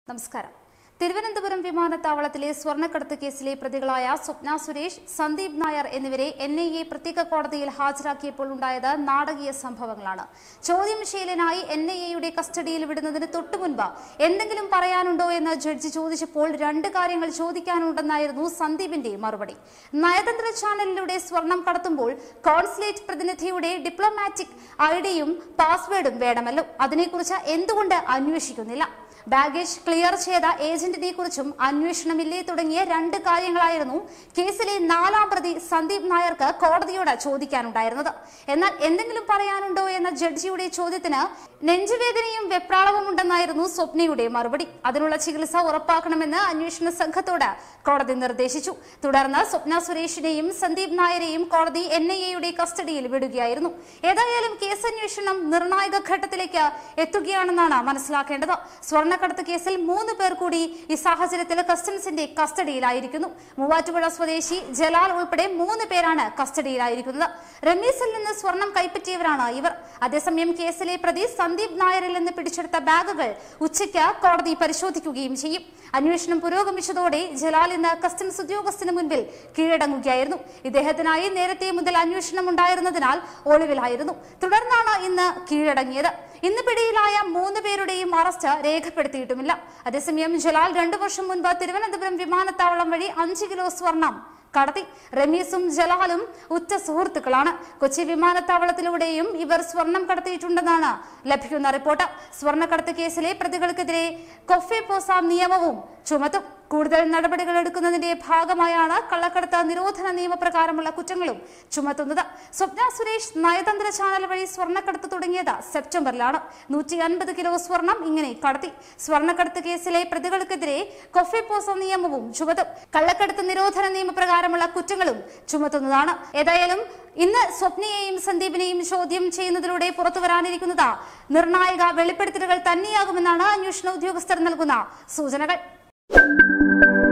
നമസ്കാരം തിരുവനന്തപുരം വിമാനത്താവളത്തിലെ സ്വർണ്ണക്കടത്ത് കേസിലെ പ്രതികളായ സ്വപ്ന സുരേഷ് സന്ദീപ് നായർ എന്നിവരെ എൻ ഐ എ പ്രത്യേക കോടതിയിൽ ഹാജരാക്കിയപ്പോൾ ഉണ്ടായത് നാടകീയ സംഭവങ്ങളാണ് ചോദ്യം ചെയ്യലിനായി എൻ ഐ എയുടെ കസ്റ്റഡിയിൽ വിടുന്നതിന് തൊട്ടുമുൻപ് എന്തെങ്കിലും പറയാനുണ്ടോ എന്ന് ജഡ്ജി ചോദിച്ചപ്പോൾ രണ്ട് കാര്യങ്ങൾ ചോദിക്കാനുണ്ടെന്നായിരുന്നു സന്ദീപിന്റെ മറുപടി നയതന്ത്ര ചാനലിലൂടെ സ്വർണം കടത്തുമ്പോൾ കോൺസുലേറ്റ് പ്രതിനിധിയുടെ ഡിപ്ലോമാറ്റിക് ഐഡിയും പാസ്വേഡും വേണമല്ലോ അതിനെക്കുറിച്ച് എന്തുകൊണ്ട് അന്വേഷിക്കുന്നില്ല ബാഗേജ് ക്ലിയർ ചെയ്ത ഏജന്റിനെ കുറിച്ചും അന്വേഷണമില്ലേ തുടങ്ങിയ രണ്ട് കാര്യങ്ങളായിരുന്നു കേസിലെ നാലാം പ്രതി സന്ദീപ് നായർക്ക് കോടതിയോട് ചോദിക്കാനുണ്ടായിരുന്നത് എന്നാൽ എന്തെങ്കിലും പറയാനുണ്ടോ എന്ന ജഡ്ജിയുടെ ചോദ്യത്തിന് നെഞ്ചുവേദനയും വെപ്രാളവും ഉണ്ടെന്നായിരുന്നു സ്വപ്നയുടെ മറുപടി അതിനുള്ള ചികിത്സ ഉറപ്പാക്കണമെന്ന് അന്വേഷണ സംഘത്തോട് കോടതി നിർദ്ദേശിച്ചു തുടർന്ന് സ്വപ്ന സുരേഷിനെയും സന്ദീപ് നായരെയും കോടതി എൻ ഐ എയുടെ കസ്റ്റഡിയിൽ വിടുകയായിരുന്നു ഏതായാലും കേസ് അന്വേഷണം നിർണായക ഘട്ടത്തിലേക്ക് എത്തുകയാണെന്നാണ് മനസ്സിലാക്കേണ്ടത് സ്വർണ്ണക്കടത്ത് കേസിൽ മൂന്ന് പേർ കൂടി ഈ സാഹചര്യത്തിൽ കസ്റ്റംസിന്റെ കസ്റ്റഡിയിലായിരിക്കുന്നു മൂവാറ്റുപുഴ സ്വദേശി ജലാൽ ഉൾപ്പെടെ മൂന്ന് പേരാണ് കസ്റ്റഡിയിലായിരിക്കുന്നത് റമീസിൽ നിന്ന് സ്വർണം കൈപ്പറ്റിയവരാണ് ഇവർ അതേസമയം കേസിലെ പ്രതി സന്ദീപ് നായരിൽ നിന്ന് പിടിച്ചെടുത്ത ബാഗുകൾ ഉച്ചയ്ക്ക് കോടതി പരിശോധിക്കുകയും ചെയ്യും അന്വേഷണം പുരോഗമിച്ചതോടെ ജലാൽ ഇന്ന് കസ്റ്റംസ് ഉദ്യോഗസ്ഥന് മുൻപിൽ കീഴടങ്ങുകയായിരുന്നു ഇദ്ദേഹത്തിനായി നേരത്തെ മുതൽ അന്വേഷണം ഉണ്ടായിരുന്നതിനാൽ ഒളിവിലായിരുന്നു തുടർന്നാണ് ഇന്ന് കീഴടങ്ങിയത് ഇന്ന് പിടിയിലായ മൂന്ന് പേരുടെയും അറസ്റ്റ് രേഖപ്പെടുത്തിയിട്ടുമില്ല അതേസമയം ജലാൽ രണ്ടു വർഷം മുൻപ് തിരുവനന്തപുരം വിമാനത്താവളം വഴി അഞ്ച് കിലോ സ്വർണം കടത്തി റമീസും ജലാലും ഉറ്റ സുഹൃത്തുക്കളാണ് കൊച്ചി വിമാനത്താവളത്തിലൂടെയും ഇവർ സ്വർണം കടത്തിയിട്ടുണ്ടെന്നാണ് ലഭിക്കുന്ന റിപ്പോർട്ട് സ്വർണ്ണക്കടത്ത് കേസിലെ പ്രതികൾക്കെതിരെ കൊഫെ പോസ നിയമവും ചുമത്തും കൂടുതൽ നടപടികൾ എടുക്കുന്നതിന്റെ ഭാഗമായാണ് കള്ളക്കടത്ത് നിരോധന നിയമപ്രകാരമുള്ള കുറ്റങ്ങളും ചുമത്തുന്നത് സ്വപ്ന സുരേഷ് നയതന്ത്ര ചാനൽ വഴി സ്വർണ്ണക്കടത്ത് തുടങ്ങിയത് സെപ്റ്റംബറിലാണ് നൂറ്റി അൻപത് കിലോ സ്വർണം ഇങ്ങനെ കടത്തി സ്വർണ്ണക്കടത്ത് കേസിലെ പ്രതികൾക്കെതിരെ കൊഫെ പോസ നിയമവും ചുമത്തും കള്ളക്കടത്ത് നിരോധന നിയമപ്രകാരമുള്ള കുറ്റങ്ങളും ചുമത്തുന്നതാണ് ഏതായാലും ഇന്ന് സ്വപ്നയെയും സന്ദീപിനെയും ചോദ്യം ചെയ്യുന്നതിലൂടെ പുറത്തു വരാനിരിക്കുന്നത് നിർണായക വെളിപ്പെടുത്തലുകൾ തന്നെയാകുമെന്നാണ് അന്വേഷണ ഉദ്യോഗസ്ഥർ നൽകുന്ന സൂചനകൾ